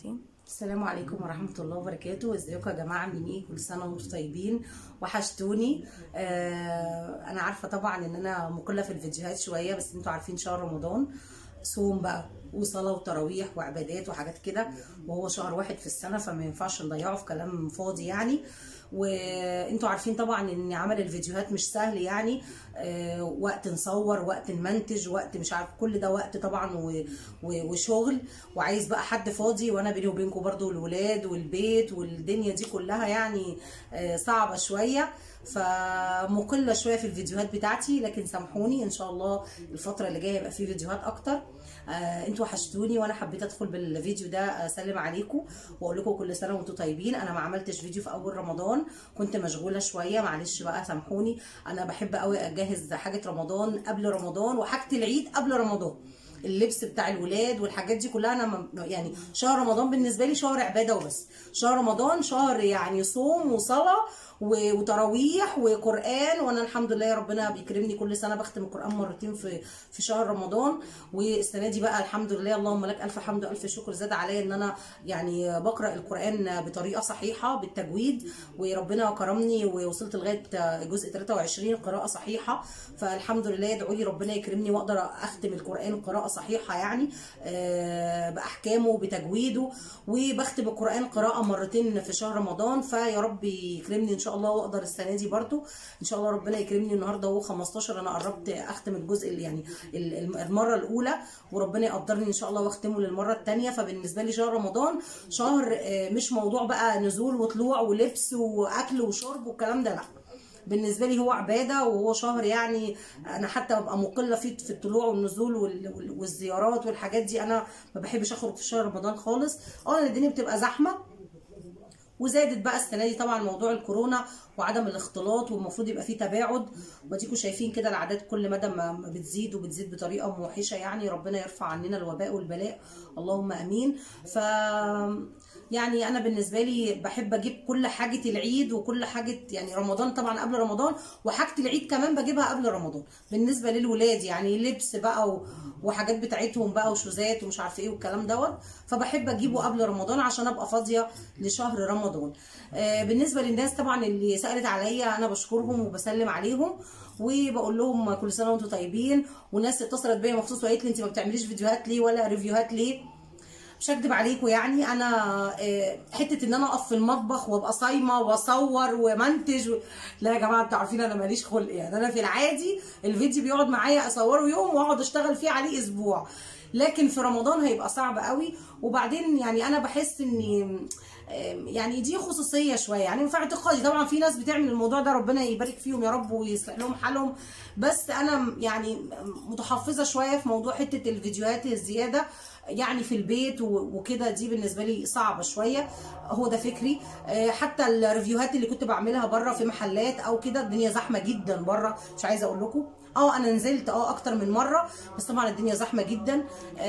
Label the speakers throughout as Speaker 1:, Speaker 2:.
Speaker 1: دلوقتي
Speaker 2: السلام عليكم ورحمة الله وبركاته ازيكم يا جماعة عاملين ايه كل سنة وانتم طيبين وحشتوني آه انا عارفة طبعا ان انا مقلة في الفيديوهات شوية بس انتوا عارفين شهر رمضان صوم بقى وصلاة وتراويح وعبادات وحاجات كده وهو شهر واحد في السنة فما ينفعش نضيعه في كلام فاضي يعني وانتوا عارفين طبعا ان عمل الفيديوهات مش سهل يعني آه وقت نصور وقت نمنتج وقت مش عارف كل ده وقت طبعا و- و- وشغل وعايز بقى حد فاضي وانا بيني وبينكم برضو الولاد والبيت والدنيا دي كلها يعني آه صعبة شوية فمقلة شوية في الفيديوهات بتاعتي لكن سامحوني ان شاء الله الفترة اللي جاية يبقى في فيديوهات اكتر آه انتوا وحشتوني وانا حبيت ادخل بالفيديو ده اسلم عليكم واقول لكم كل سنه وانتم طيبين انا ما عملتش فيديو في اول رمضان كنت مشغوله شويه معلش بقى سامحوني انا بحب قوي اجهز حاجه رمضان قبل رمضان وحاجه العيد قبل رمضان اللبس بتاع الولاد والحاجات دي كلها انا م- يعني شهر رمضان بالنسبه لي شهر عباده وبس شهر رمضان شهر يعني صوم وصلاه و- وتراويح وقران وانا الحمد لله ربنا بيكرمني كل سنه بختم القران مرتين في في شهر رمضان والسنه دي بقى الحمد لله اللهم لك الف حمد والف شكر زاد عليا ان انا يعني بقرا القران بطريقه صحيحه بالتجويد وربنا كرمني ووصلت لغايه جزء 23 قراءه صحيحه فالحمد لله ادعوا لي ربنا يكرمني واقدر اختم القران قراءه صحيحه يعني آه، باحكامه بتجويده وبختم القران قراءه مرتين في شهر رمضان فيا رب يكرمني ان شاء الله واقدر السنه دي برضو ان شاء الله ربنا يكرمني النهارده هو 15 انا قربت اختم الجزء اللي يعني ال- ال- المره الاولى وربنا يقدرني ان شاء الله واختمه للمره الثانيه فبالنسبه لي شهر رمضان شهر آه، مش موضوع بقى نزول وطلوع ولبس واكل وشرب والكلام ده لا بالنسبه لي هو عباده وهو شهر يعني انا حتى ببقى مقله فيه في الطلوع والنزول وال- وال- والزيارات والحاجات دي انا ما بحبش اخرج في شهر رمضان خالص اه لأن الدنيا بتبقى زحمه وزادت بقى السنه دي طبعا موضوع الكورونا وعدم الاختلاط والمفروض يبقى فيه تباعد واديكم شايفين كده العادات كل مدى ما ما بتزيد وبتزيد بطريقه موحشه يعني ربنا يرفع عننا الوباء والبلاء اللهم امين ف يعني انا بالنسبه لي بحب اجيب كل حاجه العيد وكل حاجه يعني رمضان طبعا قبل رمضان وحاجه العيد كمان بجيبها قبل رمضان بالنسبه للولاد يعني لبس بقى و... وحاجات بتاعتهم بقى وشوزات ومش عارفه ايه والكلام دوت فبحب اجيبه قبل رمضان عشان ابقى فاضيه لشهر رمضان آه بالنسبه للناس طبعا اللي سالت عليا انا بشكرهم وبسلم عليهم وبقول لهم كل سنه وانتم طيبين وناس اتصلت بيا مخصوص وقالت لي انت ما بتعمليش فيديوهات ليه ولا ريفيوهات ليه مش هكدب عليكم يعني انا آه، حته ان انا اقف في المطبخ وابقى صايمه واصور ومنتج و... لا يا جماعه انتوا عارفين انا ماليش خلق يعني انا في العادي الفيديو بيقعد معايا اصوره يوم واقعد اشتغل فيه عليه اسبوع لكن في رمضان هيبقى صعب قوي وبعدين يعني انا بحس اني آم، يعني دي خصوصيه شويه يعني في اعتقادي طبعا في ناس بتعمل الموضوع ده ربنا يبارك فيهم يا رب ويصلح لهم حالهم بس انا يعني متحفظه شويه في موضوع حته الفيديوهات الزياده يعني في البيت و- وكده دي بالنسبه لي صعبه شويه هو ده فكري آه، حتى الريفيوهات اللي كنت بعملها بره في محلات او كده الدنيا زحمه جدا بره مش عايزه اقول لكم اه انا نزلت اه اكتر من مره بس طبعا الدنيا زحمه جدا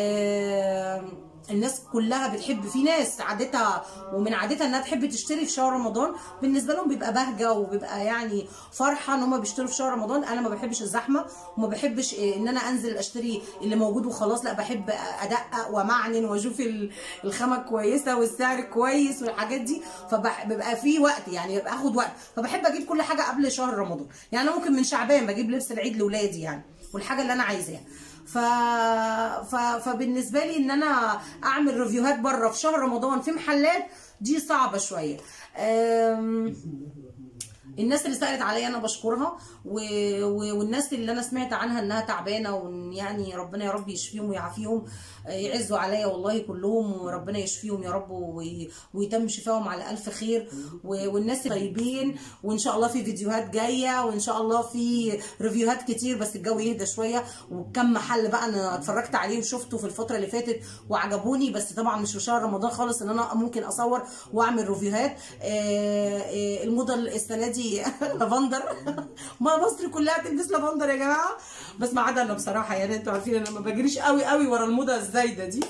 Speaker 2: آه الناس كلها بتحب في ناس عادتها ومن عادتها انها تحب تشتري في شهر رمضان بالنسبه لهم بيبقى بهجه وبيبقى يعني فرحه ان هم بيشتروا في شهر رمضان انا ما بحبش الزحمه وما بحبش إيه ان انا انزل اشتري اللي موجود وخلاص لا بحب ادقق ومعنن واشوف ال- الخامه كويسه والسعر كويس والحاجات دي فبيبقى في وقت يعني ببقى اخد وقت فبحب اجيب كل حاجه قبل شهر رمضان يعني انا ممكن من شعبان بجيب لبس العيد لاولادي يعني والحاجه اللي انا عايزاها ف... ف... فبالنسبه لي ان انا اعمل ريفيوهات بره في شهر رمضان في محلات دي صعبه شويه أم... الناس اللي سالت عليا انا بشكرها و... و... والناس اللي انا سمعت عنها انها تعبانه وان يعني ربنا يا رب يشفيهم ويعافيهم آه، يعزوا عليا والله كلهم وربنا يشفيهم يا رب وي... ويتم شفاهم على الف خير و... والناس طيبين وان شاء الله في فيديوهات جايه وان شاء الله في ريفيوهات كتير بس الجو يهدى شويه وكم محل بقى انا اتفرجت عليه وشفته في الفتره اللي فاتت وعجبوني بس طبعا مش في شهر رمضان خالص ان انا ممكن اصور واعمل ريفيوهات آه، آه، الموضه السنه دي لافندر ما مصر كلها تلبس لافندر يا جماعه بس ما عدا انا بصراحه يعني انتوا عارفين انا ما بجريش قوي قوي ورا الموضه الزايده دي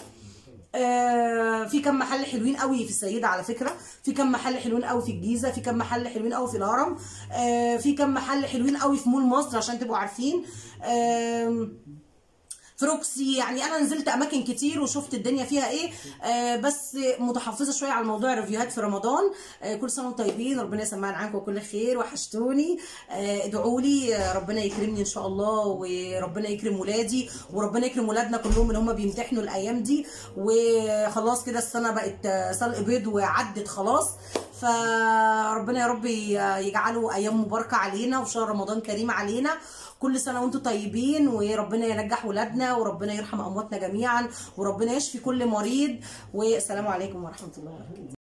Speaker 2: آه، في كم محل حلوين قوي في السيده على فكره في كم محل حلوين قوي في الجيزه في كم محل حلوين قوي في الهرم آه، في كم محل حلوين قوي في مول مصر عشان تبقوا عارفين آم، فروكسي يعني انا نزلت اماكن كتير وشفت الدنيا فيها ايه آه بس متحفظه شويه على موضوع الريفيوهات في رمضان آه كل سنه وانتم طيبين ربنا يسمعنا عنكم كل خير وحشتوني آه ادعوا لي آه ربنا يكرمني ان شاء الله وربنا يكرم ولادي وربنا يكرم ولادنا كلهم اللي هم بيمتحنوا الايام دي وخلاص كده السنه بقت آه، سلق بيض وعدت خلاص فربنا يا رب يجعله ايام مباركه علينا وشهر رمضان كريم علينا كل سنه وانتم طيبين وربنا ينجح ولادنا وربنا يرحم امواتنا جميعا وربنا يشفي كل مريض والسلام عليكم ورحمه الله وبركاته